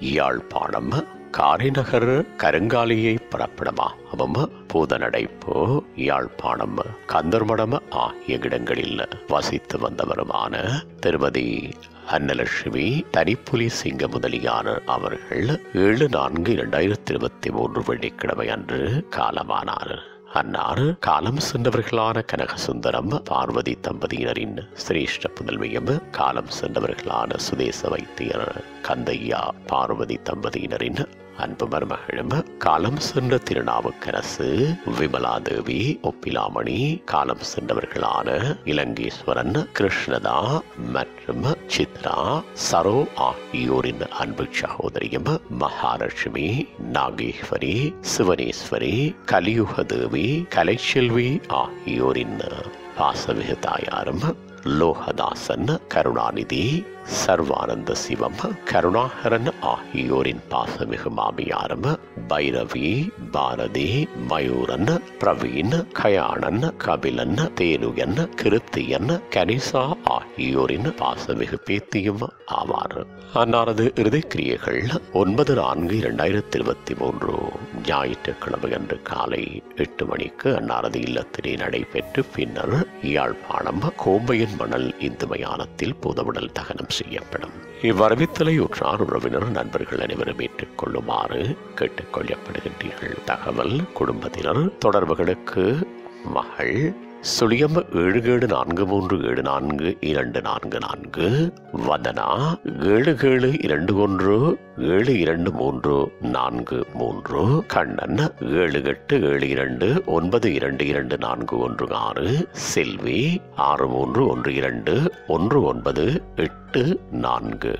யாழ்ப்பாணம் காரைநகர் கருங்காலியை பிறப்பிடமாகவும் பூதநடைப்பு யாழ்ப்பாணம் கந்தர்மடம் ஆகிய இடங்களில் வசித்து வந்தவருமான திருமதி அன்னலட்சுமி தனிப்புலி சிங்க முதலியார் அவர்கள் ஏழு நான்கு இரண்டாயிரத்தி இருபத்தி மூன்று வெள்ளிக்கிழமை அன்று காலமானார் அன்னார் காலம் சென்றவர்களான கனகசுந்தரம் பார்வதி தம்பதியினரின் சிரேஷ்ட புதல்வியும் காலம் சென்றவர்களான சுதேச வைத்தியர் கந்தையா பார்வதி தம்பதியினரின் அன்பு மருமகளும் காலம் சென்ற திருநாவுக்கரசு விமலாதேவி ஒப்பிலாமணி காலம் சென்றவர்களான இலங்கேஸ்வரன் கிருஷ்ணதா மற்றும் சித்ரா சரோ ஆகியோரின் அன்பு சகோதரியும் மகாலட்சுமி நாகேஸ்வரி சிவனேஸ்வரி கலியுகதேவி கலைச்செல்வி ஆகியோரின் பாசமிகு தாயாரும் லோகதாசன் கருணாநிதி சர்வானந்த சிவம் கருணாகரன் ஆகியோரின் பாசமிகு மாமியாரும் பைரவி பாரதி மயூரன் பிரவீன் கயாணன் கபிலன் தேனுயன் கிருத்தியன் கனிசா ஆகியோரின் பாசமிகு பேத்தியும் ஆவார் அன்னாரது இறுதிக்கிரியைகள் ஒன்பது நான்கு இரண்டாயிரத்தி இருபத்தி மூன்று ஞாயிற்றுக்கிழமை அன்று காலை எட்டு மணிக்கு அன்னாரது இல்லத்திலே நடைபெற்று பின்னர் யாழ்ப்பாணம் கோம்பையன் மணல் இந்து மயானத்தில் பூதவுடல் தகனம் செய்யப்படும் இவ்வரவித்தலை உற்றார் உறவினர் நண்பர்கள் அனைவரும் ஏற்றுக்கொள்ளுமாறு கேட்டுக்கொள்ளப்படுகின்றீர்கள் தகவல் குடும்பத்தினர் தொடர்புகளுக்கு மகள் சுழியம் ஏழு ஏழு நான்கு மூன்று ஏழு நான்கு இரண்டு நான்கு நான்கு வதனா ஏழு ஏழு இரண்டு ஒன்று ஏழு இரண்டு மூன்று நான்கு மூன்று கண்ணன் ஏழு எட்டு ஏழு இரண்டு ஒன்பது இரண்டு இரண்டு நான்கு ஒன்று ஆறு செல்வி ஆறு மூன்று ஒன்று இரண்டு ஒன்று ஒன்பது எட்டு நான்கு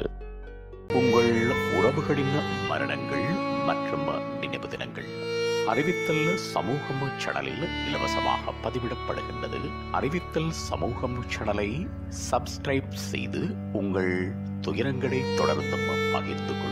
உங்கள் உறவுகளின் மரணங்கள் மற்றும் நினைவு தினங்கள் அறிவித்தல் சமூகம் சேனலில் இலவசமாக பதிவிடப்படுகின்றது அறிவித்தல் சமூகம் சேனலை சப்ஸ்கிரைப் செய்து உங்கள் துயரங்களை தொடர்ந்தும் பகிர்ந்து கொள்ளுங்கள்